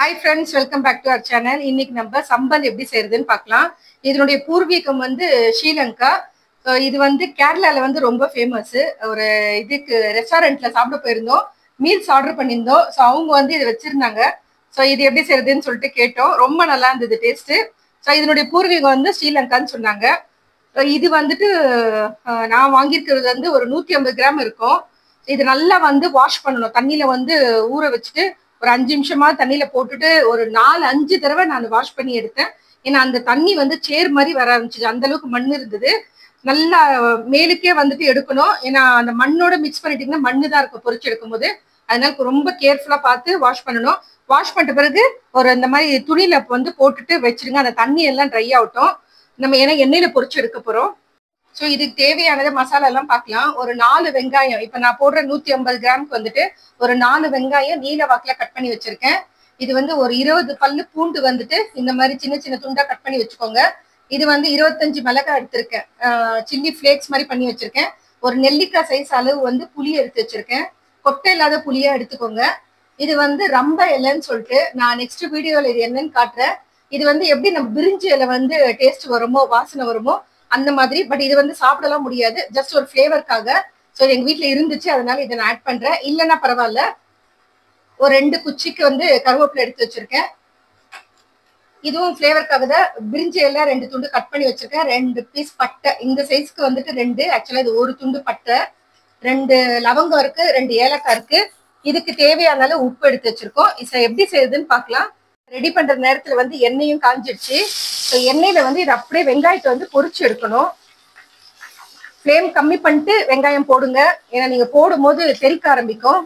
hi friends welcome back to our channel இன்னைக்கு நம்ம சம்பல் எப்படி செய்யறதுன்னு பார்க்கலாம் இதனுடைய பூர்வீகம் வந்து ஸ்ரீலங்கா ஸோ இது வந்து கேரளால வந்து ரொம்ப ஃபேமஸ் ஒரு இதுக்கு ரெஸ்டாரண்ட்ல சாப்பிட போயிருந்தோம் மீல்ஸ் ஆர்டர் பண்ணியிருந்தோம் ஸோ அவங்க வந்து இதை வச்சிருந்தாங்க ஸோ இது எப்படி செய்யறதுன்னு சொல்லிட்டு கேட்டோம் ரொம்ப நல்லா இருந்தது டேஸ்ட் ஸோ இதனுடைய பூர்வீகம் வந்து ஸ்ரீலங்கான்னு சொன்னாங்க So இது வந்துட்டு அஹ், நான் வாங்கியிருக்கிறது வந்து ஒரு நூற்றி ஐம்பது கிராம் இருக்கும் இது நல்லா வந்து வாஷ் பண்ணணும் தண்ணியில வந்து ஊற வச்சுட்டு ஒரு அஞ்சு நிமிஷமா தண்ணியில போட்டுட்டு ஒரு நாலு அஞ்சு தடவை நான் வாஷ் பண்ணி எடுத்தேன் ஏன்னா அந்த தண்ணி வந்து சேர் மாதிரி வர ஆரம்பிச்சுது அந்த அளவுக்கு மண் இருந்தது நல்லா மேலுக்கே வந்துட்டு எடுக்கணும் ஏன்னா அந்த மண்ணோட மிக்ஸ் பண்ணிட்டீங்கன்னா மண்ணு தான் இருக்கும் பொரிச்சு எடுக்கும்போது அதனால ரொம்ப கேர்ஃபுல்லா பார்த்து வாஷ் பண்ணணும் வாஷ் பண்ணிட்ட பிறகு ஒரு இந்த மாதிரி துணியில வந்து போட்டுட்டு வச்சிருங்க அந்த தண்ணி எல்லாம் ட்ரை ஆகட்டும் நம்ம ஏன்னா எண்ணெயில பொரிச்சு எடுக்க போறோம் ஸோ இதுக்கு தேவையானது மசாலா எல்லாம் பார்க்கலாம் ஒரு நாலு வெங்காயம் இப்போ நான் போடுற நூத்தி ஐம்பது கிராமுக்கு வந்துட்டு ஒரு நாலு வெங்காயம் நீல வாக்குல கட் பண்ணி வச்சிருக்கேன் இது வந்து ஒரு இருபது பல்லு பூண்டு வந்துட்டு இந்த மாதிரி சின்ன சின்ன துண்டா கட் பண்ணி வச்சுக்கோங்க இது வந்து இருபத்தஞ்சு மிளகாய் எடுத்திருக்கேன் சில்லி ஃபிளேக்ஸ் மாதிரி பண்ணி வச்சிருக்கேன் ஒரு நெல்லிக்காய் சைஸ் அளவு வந்து புளி எடுத்து வச்சிருக்கேன் கொட்டை இல்லாத புளியா எடுத்துக்கோங்க இது வந்து ரம்ப இலைன்னு சொல்லிட்டு நான் நெக்ஸ்ட் வீடியோல இது என்னன்னு காட்டுறேன் இது வந்து எப்படி நம்ம பிரிஞ்சி இலை வந்து டேஸ்ட் வருமோ வாசனை வருமோ அந்த மாதிரி பட் இது வந்து சாப்பிடலாம் முடியாது ஜஸ்ட் ஒரு ஃப்ளேவருக்காக ஸோ எங்க வீட்ல இருந்துச்சு அதனால இதை நான் ஆட் பண்றேன் இல்லைன்னா பரவாயில்ல ஒரு ரெண்டு குச்சிக்கு வந்து கருவேப்பிலை எடுத்து வச்சிருக்கேன் இதுவும் ஃப்ளேவருக்காக தான் பிரிஞ்சி எல்லாம் ரெண்டு துண்டு கட் பண்ணி வச்சிருக்கேன் ரெண்டு பீஸ் பட்டை இந்த சைஸ்க்கு வந்துட்டு ரெண்டு ஆக்சுவலா இது ஒரு துண்டு பட்டை ரெண்டு லவங்கம் இருக்கு ரெண்டு ஏலக்காய் இருக்கு இதுக்கு தேவையான அளவு உப்பு எடுத்து வச்சிருக்கோம் இதை எப்படி செய்யுதுன்னு பார்க்கலாம் ரெடி பண்ற நேரத்துல வந்து எண்ணெயும் காஞ்சிடுச்சு ஸோ எண்ணெயில வந்து இது அப்படியே வெங்காயத்தை வந்து பொரிச்சு எடுக்கணும் ஃப்ளேம் கம்மி பண்ணிட்டு வெங்காயம் போடுங்க ஏன்னா நீங்க போடும்போது தெறிக்க ஆரம்பிக்கும்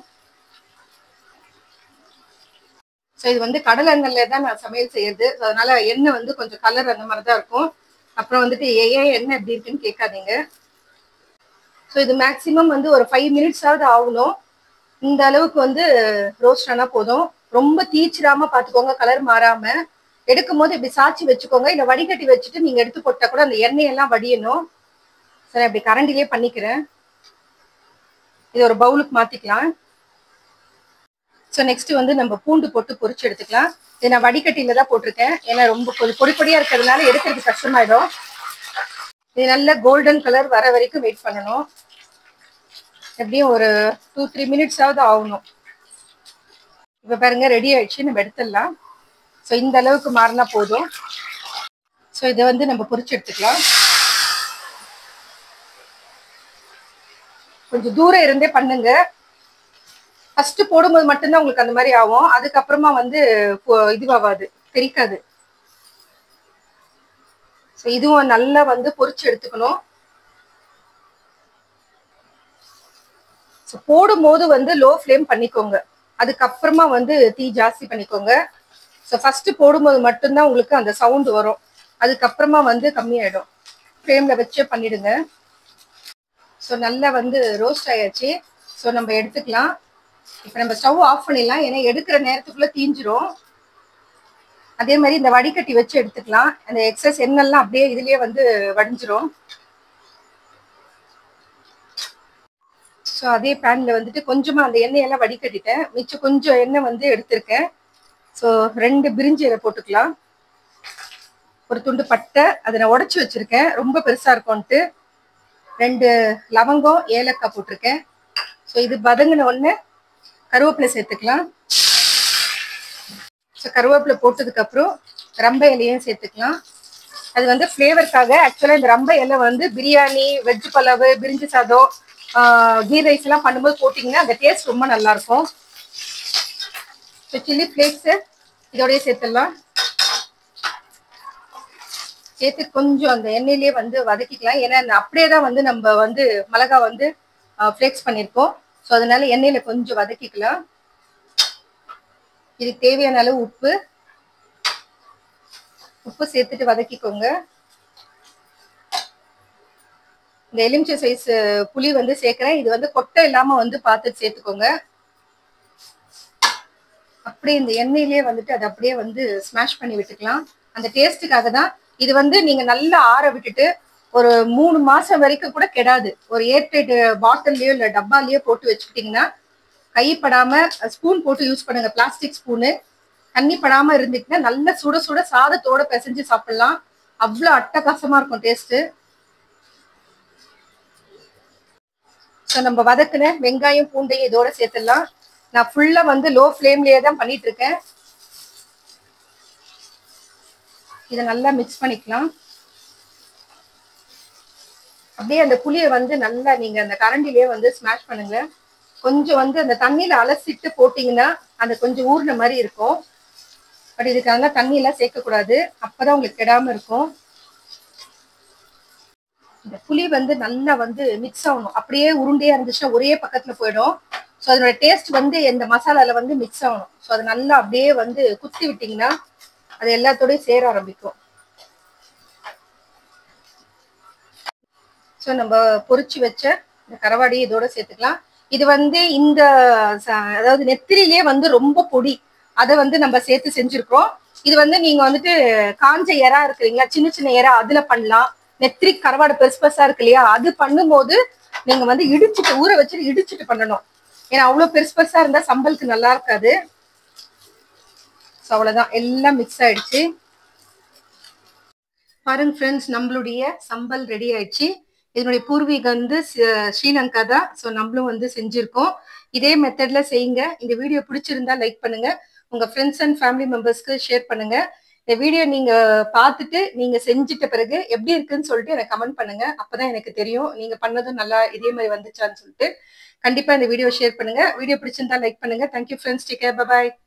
ஸோ இது வந்து கடல் எண்ணெயில தான் நான் சமையல் செய்யறது ஸோ அதனால எண்ணெய் வந்து கொஞ்சம் கலர் அந்த மாதிரி தான் இருக்கும் அப்புறம் வந்துட்டு ஏ- ஏன் எண்ணெய் எப்படி இருக்குன்னு கேட்காதீங்க ஸோ இது மேக்ஸிமம் வந்து ஒரு ஃபைவ் மினிட்ஸாவது ஆகணும் இந்த அளவுக்கு வந்து ரோஸ்ட் ஆனா போதும் ரொம்ப தீச்சிடாம பார்த்துக்கோங்க கலர் மாறாம எடுக்கும் போது இப்படி சாச்சி வச்சுக்கோங்க இல்லை வடிகட்டி வச்சுட்டு நீங்க எடுத்து போட்டா கூட அந்த எண்ணெயெல்லாம் வடியணும் சரி அப்படி கரண்டிலே பண்ணிக்கிறேன் இது ஒரு பவுலுக்கு மாத்திக்கலாம் ஸோ நெக்ஸ்ட் வந்து நம்ம பூண்டு போட்டு பொரிச்சு எடுத்துக்கலாம் இது நான் வடிகட்டியில தான் போட்டிருக்கேன் ஏன்னா ரொம்ப கொஞ்சம் பொடி பொடியா இருக்கிறதுனால எடுக்கிறது கஷ்டமாயிடும் இது நல்ல கோல்டன் கலர் வர வரைக்கும் வெயிட் பண்ணணும் எப்படியும் ஒரு டூ த்ரீ மினிட்ஸாவது ஆகணும் இப்போ பாருங்க ரெடி ஆயிடுச்சு நம்ம எடுத்துடலாம் ஸோ இந்த அளவுக்கு மாறினா போதும் ஸோ இதை வந்து நம்ம பொரிச்சு எடுத்துக்கலாம் கொஞ்சம் தூரம் இருந்தே பண்ணுங்க ஃபர்ஸ்ட் போடும்போது மட்டும்தான் உங்களுக்கு அந்த மாதிரி ஆகும் அதுக்கப்புறமா வந்து பொ- இதுவாகாது தெரிக்காது ஸோ இதுவும் நல்லா வந்து பொரிச்சு எடுத்துக்கணும் ஸோ போடும்போது வந்து லோ ஃப்ளேம் பண்ணிக்கோங்க அதுக்கப்புறமா வந்து தீ ஜாஸ்தி பண்ணிக்கோங்க ஸோ ஃபர்ஸ்ட் போடும்போது மட்டும்தான் உங்களுக்கு அந்த சவுண்ட் வரும் அதுக்கப்புறமா வந்து கம்மியாயிடும் ஃப்ளேமில் வச்சே பண்ணிடுங்க ஸோ நல்லா வந்து ரோஸ்ட் ஆயாச்சு ஸோ நம்ம எடுத்துக்கலாம் இப்போ நம்ம ஸ்டவ் ஆஃப் பண்ணிடலாம் ஏன்னா எடுக்கிற நேரத்துக்குள்ள தீஞ்சிரும் அதே மாதிரி இந்த வடிகட்டி வச்சு எடுத்துக்கலாம் அந்த எக்ஸஸ் எண்ணெல்லாம் அப்படியே இதுலயே வந்து வடிஞ்சிரும் ஸோ அதே பேன்ல வந்துட்டு கொஞ்சமா அந்த எண்ணெயெல்லாம் வடிகட்டிட்டேன் மிச்சம் கொஞ்சம் எண்ணெய் வந்து எடுத்திருக்கேன் ஸோ ரெண்டு பிரிஞ்சி இலை போட்டுக்கலாம் ஒரு துண்டு பட்டை அதை நான் உடைச்சு வச்சிருக்கேன் ரொம்ப பெருசா இருக்கும்ட்டு ரெண்டு லவங்கம் ஏலக்காய் போட்டிருக்கேன் ஸோ இது வதங்கின உடனே கருவேப்பிலை சேர்த்துக்கலாம் ஸோ கருவேப்பிலை போட்டதுக்கு அப்புறம் ரம்ப இலையும் சேர்த்துக்கலாம் அது வந்து ஃப்ளேவருக்காக ஆக்சுவலாக இந்த ரம்ப இலை வந்து பிரியாணி வெஜ் பலாவு பிரிஞ்சி சாதம் கீ ரைஸ் எல்லாம் பண்ணும்போது போட்டிங்கன்னா அந்த டேஸ்ட் ரொம்ப நல்லா இருக்கும் ஸோ சில்லி ஃப்ளேக்ஸு இதோடய சேர்த்துடலாம் சேர்த்து கொஞ்சம் அந்த எண்ணெயிலே வந்து வதக்கிக்கலாம் ஏன்னா அந்த அப்படியே தான் வந்து நம்ம வந்து மிளகா வந்து ஃப்ளேக்ஸ் பண்ணியிருக்கோம் ஸோ அதனால எண்ணெயில கொஞ்சம் வதக்கிக்கலாம் இதுக்கு தேவையான அளவு உப்பு உப்பு சேர்த்துட்டு வதக்கிக்கோங்க இந்த எலுமிச்சை சைஸ் புளி வந்து சேர்க்கிறேன் இது வந்து கொட்டை இல்லாம வந்து பார்த்து சேர்த்துக்கோங்க அப்படியே இந்த எண்ணெயிலே வந்துட்டு அதை அப்படியே வந்து ஸ்மாஷ் பண்ணி விட்டுக்கலாம் அந்த டேஸ்ட்டுக்காக தான் இது வந்து நீங்க நல்லா ஆற விட்டுட்டு ஒரு மூணு மாசம் வரைக்கும் கூட கெடாது ஒரு ஏர்டைட் பாட்டில்லையோ இல்லை டப்பாலையோ போட்டு வச்சுக்கிட்டிங்கன்னா கைப்படாம ஸ்பூன் போட்டு யூஸ் பண்ணுங்க பிளாஸ்டிக் ஸ்பூனு தண்ணி படாம இருந்துச்சுன்னா நல்ல சுட சுட சாதத்தோட பிசைஞ்சு சாப்பிடலாம் அவ்வளோ அட்டகாசமா இருக்கும் டேஸ்ட் ஸோ நம்ம வதக்குன வெங்காயம் பூண்டையும் இதோட சேர்த்துடலாம் நான் ஃபுல்லா வந்து லோ ஃப்ளேம்லயே தான் பண்ணிட்டு இருக்கேன் இதை நல்லா மிக்ஸ் பண்ணிக்கலாம் அப்படியே அந்த புளியை வந்து நல்லா நீங்க அந்த கரண்டிலேயே வந்து ஸ்மாஷ் பண்ணுங்க கொஞ்சம் வந்து அந்த தண்ணியில அலசிட்டு போட்டீங்கன்னா அந்த கொஞ்சம் ஊர்ன மாதிரி இருக்கும் பட் இதுக்காக தண்ணி எல்லாம் சேர்க்கக்கூடாது அப்பதான் உங்களுக்கு கெடாம இருக்கும் இந்த புளி வந்து நல்லா வந்து மிக்ஸ் ஆகணும் அப்படியே உருண்டையா இருந்துச்சுன்னா ஒரே பக்கத்துல போயிடும் ஸோ அதோட டேஸ்ட் வந்து இந்த மசாலால வந்து மிக்ஸ் ஆகணும் ஸோ அது நல்லா அப்படியே வந்து குத்தி விட்டீங்கன்னா அது எல்லாத்தோடயும் சேர ஆரம்பிக்கும் ஸோ நம்ம பொரிச்சு வச்ச இந்த கரவாடி இதோட சேர்த்துக்கலாம் இது வந்து இந்த ச- அதாவது நெத்திரிலே வந்து ரொம்ப பொடி அதை வந்து நம்ம சேர்த்து செஞ்சிருக்கோம் இது வந்து நீங்க வந்துட்டு காஞ்ச எறா இருக்குறீங்களா சின்ன சின்ன எறா அதுல பண்ணலாம் நெத்திரி கரவாடு பெருசு பெருசா இருக்கு இல்லையா அது பண்ணும்போது நீங்க வந்து இடிச்சிட்டு ஊற வச்சுட்டு இடிச்சிட்டு பண்ணணும் ஏன்னா அவ்வளவு பெருசு பெருசா இருந்தா சம்பலுக்கு நல்லா இருக்காது ஸோ அவ்வளவுதான் எல்லாம் மிக்ஸ் ஆயிடுச்சு பாருங்க ஃப்ரெண்ட்ஸ் நம்மளுடைய சம்பல் ரெடி ஆயிடுச்சு இதனுடைய பூர்வீகம் வந்து சி- ஸ்ரீலங்கா தான் ஸோ நம்மளும் வந்து செஞ்சிருக்கோம் இதே மெத்தட்ல செய்யுங்க இந்த வீடியோ பிடிச்சிருந்தா லைக் பண்ணுங்க உங்க ஃப்ரெண்ட்ஸ் அண்ட் ஃபேமிலி மெம்பர்ஸ்க்கு ஷேர் பண்ணுங்க இந்த வீடியோ நீங்க பார்த்துட்டு நீங்க செஞ்சிட்ட பிறகு எப்படி இருக்குன்னு சொல்லிட்டு எனக்கு கமெண்ட் பண்ணுங்க அப்பதான் எனக்கு தெரியும் நீங்க பண்ணதும் நல்லா இதே மாதிரி வந்துச்சான்னு சொல்லிட்டு கண்டிப்பா இந்த வீடியோ ஷேர் பண்ணுங்க வீடியோ பிடிச்சிருந்தா லைக் பண்ணுங்க தேங்க்யூ ஃப்ரெண்ட்ஸ் டேக் கேர் பாய்